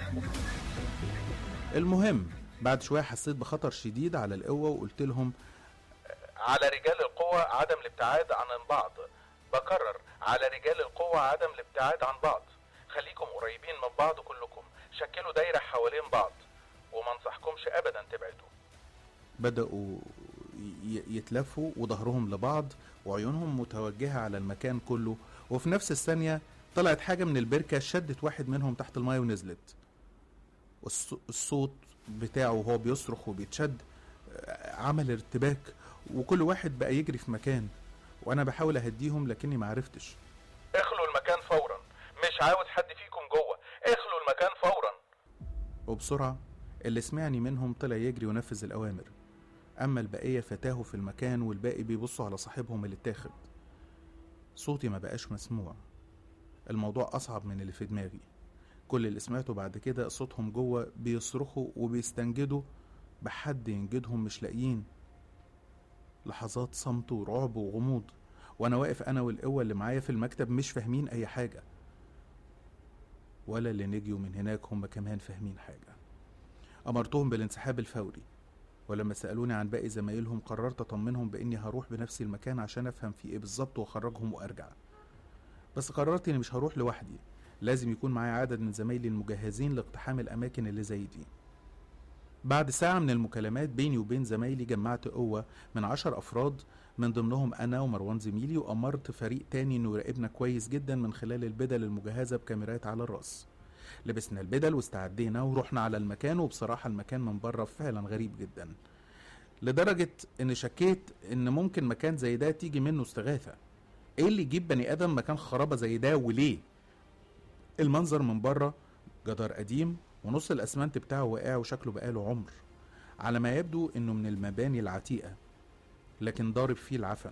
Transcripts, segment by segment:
المهم بعد شوية حسيت بخطر شديد على القوة وقلت لهم على رجال القوة عدم الابتعاد عن البعض بكرر على رجال القوة عدم الابتعاد عن بعض خليكم قريبين من بعض كلكم شكلوا دايرة حوالين بعض وما انصحكمش ابدا تبعدوا بدأوا ي- يتلفوا وظهرهم لبعض وعيونهم متوجهة على المكان كله وفي نفس الثانية طلعت حاجة من البركة شدت واحد منهم تحت المايه ونزلت والص- الصوت بتاعه وهو بيصرخ وبيتشد آه، عمل ارتباك وكل واحد بقى يجري في مكان وانا بحاول اهديهم لكني معرفتش اخلوا المكان فورا مش عاوز حد فيكم جوه اخلوا المكان فورا وبسرعة اللي سمعني منهم طلع يجري ونفذ الأوامر أما البقية فتاهوا في المكان والباقي بيبصوا على صاحبهم اللي اتاخد صوتي ما بقاش مسموع الموضوع أصعب من اللي في دماغي كل اللي سمعته بعد كده صوتهم جوه بيصرخوا وبيستنجدوا بحد ينجدهم مش لاقيين لحظات صمت ورعب وغموض وانا واقف انا والقوه اللي معايا في المكتب مش فاهمين اي حاجه ولا اللي نجيوا من هناك هم كمان فاهمين حاجة أمرتهم بالانسحاب الفوري ولما سألوني عن باقي زمايلهم قررت أطمنهم بإني هروح بنفسي المكان عشان أفهم في إيه بالظبط وأخرجهم وأرجع بس قررت إني مش هروح لوحدي لازم يكون معايا عدد من زمايلي المجهزين لاقتحام الأماكن اللي زي دي بعد ساعة من المكالمات بيني وبين زمايلي جمعت قوة من عشر أفراد من ضمنهم أنا ومروان زميلي وأمرت فريق تاني إنه يراقبنا كويس جدا من خلال البدل المجهزة بكاميرات على الراس لبسنا البدل واستعدينا ورحنا على المكان وبصراحة المكان من بره فعلا غريب جدا لدرجة إن شكيت إن ممكن مكان زي ده تيجي منه استغاثة إيه اللي يجيب بني آدم مكان خرابة زي ده وليه؟ المنظر من بره جدار قديم ونص الأسمنت بتاعه واقع وشكله بقاله عمر على ما يبدو إنه من المباني العتيقة لكن ضارب فيه العفن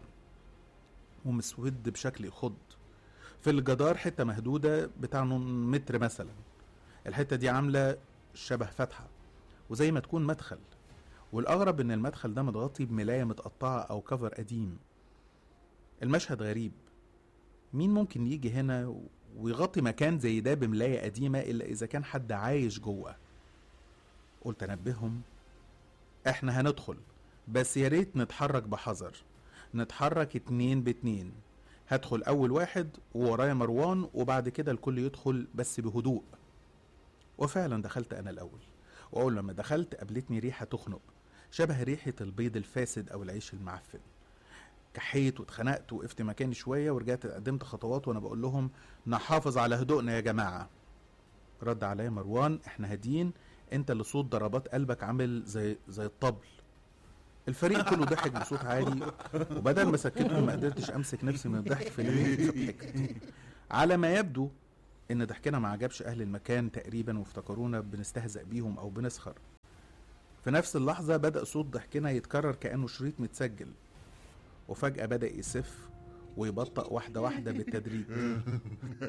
ومسود بشكل يخض في الجدار حتة مهدودة بتاع نون- متر مثلا الحتة دي عاملة شبه فتحة وزي ما تكون مدخل والأغرب إن المدخل ده متغطي بملاية متقطعة أو كفر قديم المشهد غريب مين ممكن يجي هنا ويغطي مكان زي ده بملاية قديمة إلا إذا كان حد عايش جوه قلت أنبههم إحنا هندخل بس يا ريت نتحرك بحذر نتحرك اتنين باتنين هدخل أول واحد وورايا مروان وبعد كده الكل يدخل بس بهدوء وفعلا دخلت أنا الأول وأول لما دخلت قابلتني ريحة تخنق شبه ريحة البيض الفاسد أو العيش المعفن كحيت واتخنقت وقفت مكاني شوية ورجعت قدمت خطوات وأنا بقول لهم نحافظ على هدوءنا يا جماعة رد عليا مروان احنا هاديين انت اللي صوت ضربات قلبك عامل زي زي الطبل الفريق كله ضحك بصوت عالي وبدل ما سكتهم ما قدرتش امسك نفسي من الضحك في اليوم فضحكت على ما يبدو ان ضحكنا ما عجبش اهل المكان تقريبا وافتكرونا بنستهزأ بيهم او بنسخر في نفس اللحظة بدأ صوت ضحكنا يتكرر كأنه شريط متسجل وفجأة بدأ يسف ويبطأ واحدة واحدة بالتدريج